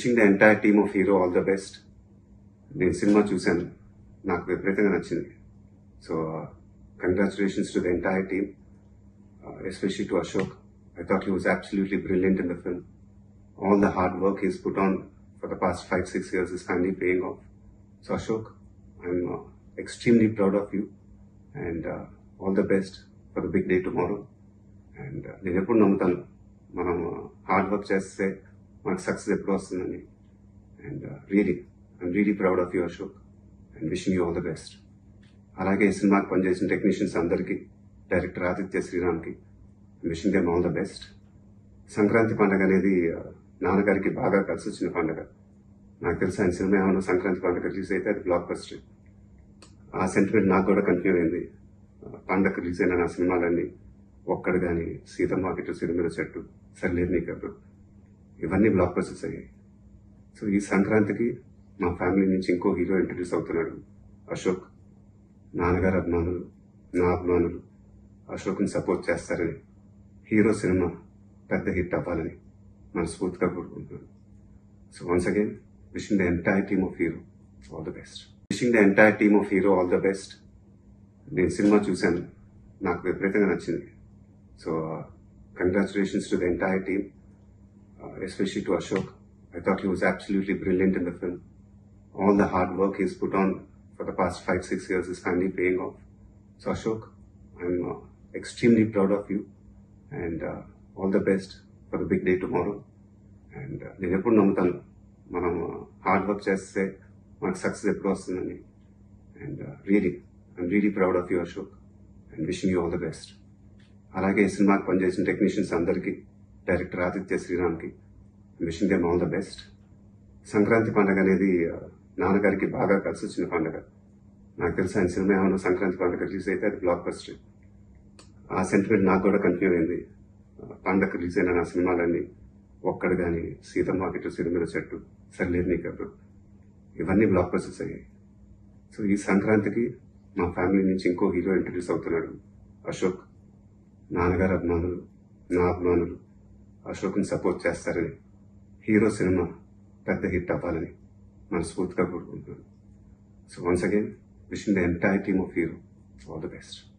Wishing the entire team of Hero all the best నేను సినిమా చూశాను నాకు విపరీతంగా నచ్చింది so congratulations to the entire team especially to Ashok I thought he was absolutely brilliant in the film all the hard work he's put on for the past five, six years is finally paying off. So, Ashok, I'm uh, extremely proud of you and uh, all the best for the big day tomorrow. And నేను ఎప్పుడు నమ్ముతాను మనం hard work చేస్తే మనకు success ఎప్పుడు వస్తుందని and really I'm really proud of you Ashok and wishing you all the best అలాగే ఈ సినిమాకి పనిచేసిన టెక్నీషియన్స్ అందరికీ డైరెక్టర్ ఆదిత్య శ్రీరామ్కి wishing them all the best Sankranti పండుగ అనేది ఆ, నాన్నగారికి బాగా కలిసి వచ్చిన పండుగ నాకు తెలిసి ఆయన సినిమా ఏమైనా సంక్రాంతి పండుగ రిలీజ్ అయితే అది బ్లాక్ బస్టర్ ఆ సెంటిమెంట్ నాకు కూడా కంటిన్యూ అయింది ఆ, పండగ రిలీజ్ అయిన నా సినిమాలన్నీ ఒక్కడు కానీ సీతమ్మ కిట్టు సిరిమిర చెట్టు సర్లేదు నీకెప్పుడు ఇవన్నీ బ్లాక్ బస్టర్స్ అయ్యాయి సో ఈ సంక్రాంతికి మా ఫ్యామిలీ నుంచి ఇంకో హీరో ఇంట్రడ్యూస్ అవుతున్నాడు అశోక్ నాన్నగారు అభిమానులు నా అభిమానులు అశోక్ని సపోర్ట్ చేస్తారని హీరో సినిమా పెద్ద హిట్ అవ్వాలని మనస్ఫూర్తిగా కోరుకుంటున్నాను so once again wishing the entire team of Hero all the best wishing the entire team of Hero all the best నేను సినిమా చూశాను నాకు విపరీతంగా నచ్చింది so congratulations to the entire team especially to Ashok I thought he was absolutely brilliant in the film all the hard work he's put on for the past five, six years is finally paying off. So, Ashok, I'm uh, extremely proud of you and uh, all the best for the big day tomorrow. And నేను ఎప్పుడు నమ్ముతాను మనం hard work చేస్తే మనకు success ఎప్పుడు వస్తుందని and really I'm really proud of you Ashok and wishing you all the best అలాగే ఈ సినిమాకి పనిచేసిన టెక్నీషియన్స్ అందరికీ డైరెక్టర్ ఆదిత్య శ్రీరామ్కి wishing them all the best Sankranti పండుగ అనేది ఆ, నాన్నగారికి బాగా కలిసి వచ్చిన పండుగ నాకు తెలిసి ఆయన సినిమా ఏమైనా సంక్రాంతి పండుగ రిలీజ్ అయితే అది బ్లాక్ బస్టర్ ఆ సెంటిమెంట్ నాకు కూడా కంటిన్యూ అయింది ఆ, పండగ రిలీజ్ అయిన నా సినిమాలన్నీ ఒక్కడు కానీ సీతమ్మ కిట్టు సిరిమిర చెట్టు సర్లేదు నీకెప్పుడు ఇవన్నీ బ్లాక్ బస్టర్స్ అయ్యాయి సో ఈ సంక్రాంతికి మా ఫ్యామిలీ నుంచి ఇంకో హీరో ఇంట్రడ్యూస్ అవుతున్నాడు అశోక్ నాన్నగారు అభిమానులు నా అభిమానులు అశోక్ని సపోర్ట్ చేస్తారని హీరో సినిమా పెద్ద హిట్ అవ్వాలని మనస్ఫూర్తిగా కోరుకుంటున్నాను so once again wishing the entire team of Hero all the best